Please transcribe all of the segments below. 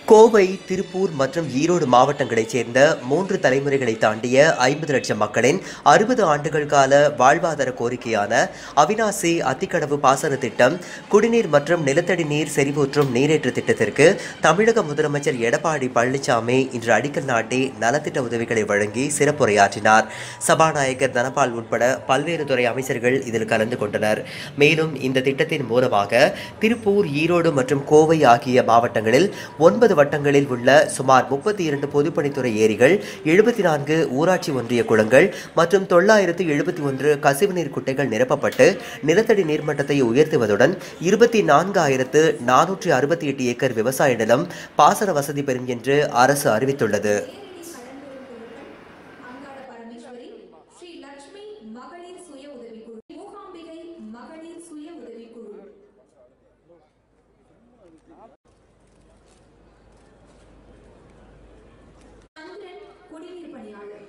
கோவை திருப்பூர் மற்றும் ஈரோடு மாவட்டங்களைச் சேர்ந்த மூன்று தலைமுறைகளை தாண்டிய ஐம்பது லட்சம் மக்களின் அறுபது ஆண்டுகள் கால வாழ்வாதார கோரிக்கையான அவினாசி அத்திக்கடவு பாசன திட்டம் குடிநீர் மற்றும் நிலத்தடி நீர் செறிவூற்றும் நீரேற்று திட்டத்திற்கு தமிழக முதலமைச்சர் எடப்பாடி பழனிசாமி இன்று அடிக்கல் நாட்டி நலத்திட்ட உதவிகளை வழங்கி சிறப்புரையாற்றினார் சபாநாயகர் தனபால் உட்பட பல்வேறு துறை அமைச்சர்கள் இதில் கலந்து கொண்டனர் மேலும் இந்த திட்டத்தின் மூலமாக திருப்பூர் ஈரோடு மற்றும் கோவை ஆகிய மாவட்டங்களில் ஒன்பது வட்டங்களில் உள்ள சுமார் முப்பத்தி இரண்டு பொதுப்பணித்துறை ஏரிகள் எழுபத்தி நான்கு ஊராட்சி ஒன்றிய குளங்கள் மற்றும் தொள்ளாயிரத்து எழுபத்தி ஒன்று கசிவுநீர் குட்டைகள் நிரப்பப்பட்டு நிலத்தடி நீர்மட்டத்தை உயர்த்துவதுடன் இருபத்தி நான்காயிரத்து நானூற்றி அறுபத்தி எட்டு ஏக்கர் விவசாய நிலம் பாசன வசதி பெறும் என்று அரசு அறிவித்துள்ளது அங்காள பரமேஸ்வரி ஸ்ரீ லட்சுமி மகளிர் சுய உதவிக்குழு மூகாம்பிகை மகளிர் சுய உதவிக்குழு சந்திரன் குடிநீர் பணியாளர்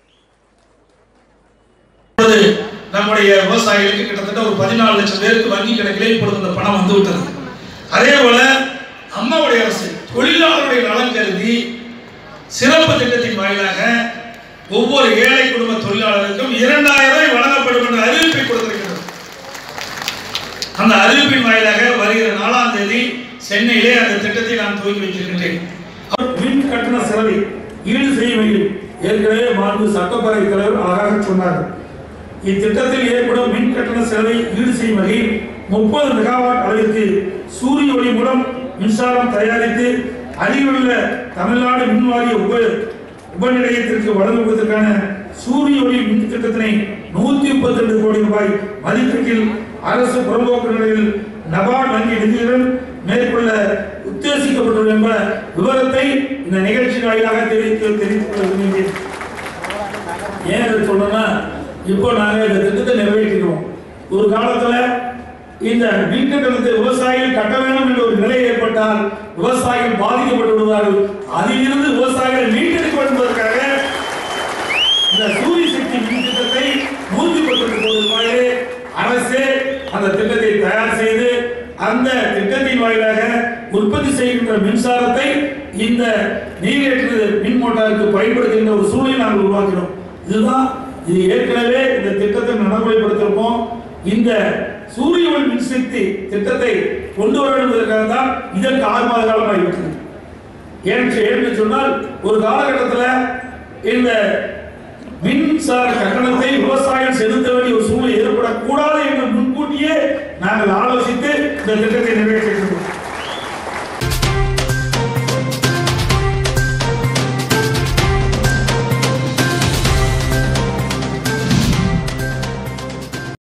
இப்பொழுது நம்முடைய விவசாயிகளுக்கு கிட்டத்தட்ட ஒரு பதினாலு லட்சம் பேருக்கு வங்கி கணக்கிலே இப்பொழுது இந்த பணம் வந்து விட்டது அதே போல அம்மாவுடைய அரசு தொழிலாளருடைய நலன் கருதி சிறப்பு திட்டத்தின் வாயிலாக ஒவ்வொரு ஏழை குடும்ப தொழிலாளருக்கும் இரண்டாயிரம் ரூபாய் வழங்கப்படும் என்ற அறிவிப்பை கொடுத்திருக்கிறது அந்த அறிவிப்பின் வாயிலாக வருகிற நாலாம் தேதி சென்னையிலே அந்த திட்டத்தை நான் துவங்கி வைத்திருக்கின்றேன் மின் கட்டண செலவை ஈடு செய்ய வேண்டும் ஏற்கனவே மாண்பு சட்டப்பேரவைத் தலைவர் அழகாக சொன்னார் இத்திட்டத்தில் ஏற்படும் மின் கட்டண செலவை ஈடு செய்யும் வகையில் முப்பது மெகாவாட் அளவிற்கு சூரிய ஒளி மூலம் மின்சாரம் தயாரித்து அருகிலுள்ள தமிழ்நாடு மின் வாரிய உப உப நிலையத்திற்கு வழங்குவதற்கான சூரிய ஒளி மின் திட்டத்தினை நூத்தி முப்பத்தி ரெண்டு கோடி ரூபாய் மதிப்பீட்டில் அரசு புறம்போக்கு நிலையில் நபார்டு வங்கி நிதியுடன் மேற்கொள்ள உத்தேசிக்கப்பட்டுள்ள என்ற விவரத்தை இந்த நிகழ்ச்சி வாயிலாக தெரிவித்து தெரிவித்துக் கொள்ள விரும்புகிறேன் ஏன் இதை சொல்றேன்னா இப்போ நாங்க இந்த திட்டத்தை நிறைவேற்றிக்கிறோம் ஒரு காலத்துல இந்த மின் கட்டணத்தை விவசாயிகள் கட்ட வேண்டும் என்ற ஒரு நிலை ஏற்பட்டால் விவசாயிகள் பாதிக்கப்பட்டு விடுவார்கள் அதிலிருந்து விவசாயிகளை மீட்டெடுக்க வேண்டும் என்பதற்காக இந்த சூரிய சக்தி மின் திட்டத்தை நூத்தி பத்தொன்பது கோடி ரூபாயிலே அரசே அந்த திட்டத்தை தயார் செய்து அந்த திட்டத்தின் வாயிலாக உற்பத்தி செய்கின்ற மின்சாரத்தை இந்த நீரேற்று மின் மோட்டாருக்கு பயன்படுத்துகின்ற ஒரு சூழலை நாங்கள் உருவாக்கினோம் இதுதான் இது ஏற்கனவே இந்த திட்டத்தை நடைமுறைப்படுத்திருக்கோம் இந்த சூரிய ஒளி மின்சக்தி திட்டத்தை கொண்டு வர என்பதற்காக தான் இதற்கு ஆறு மாத காலமாக இருக்கிறது ஏன்னு ஏன்னு சொன்னால் ஒரு காலகட்டத்தில் இந்த மின்சார கட்டணத்தை விவசாயம்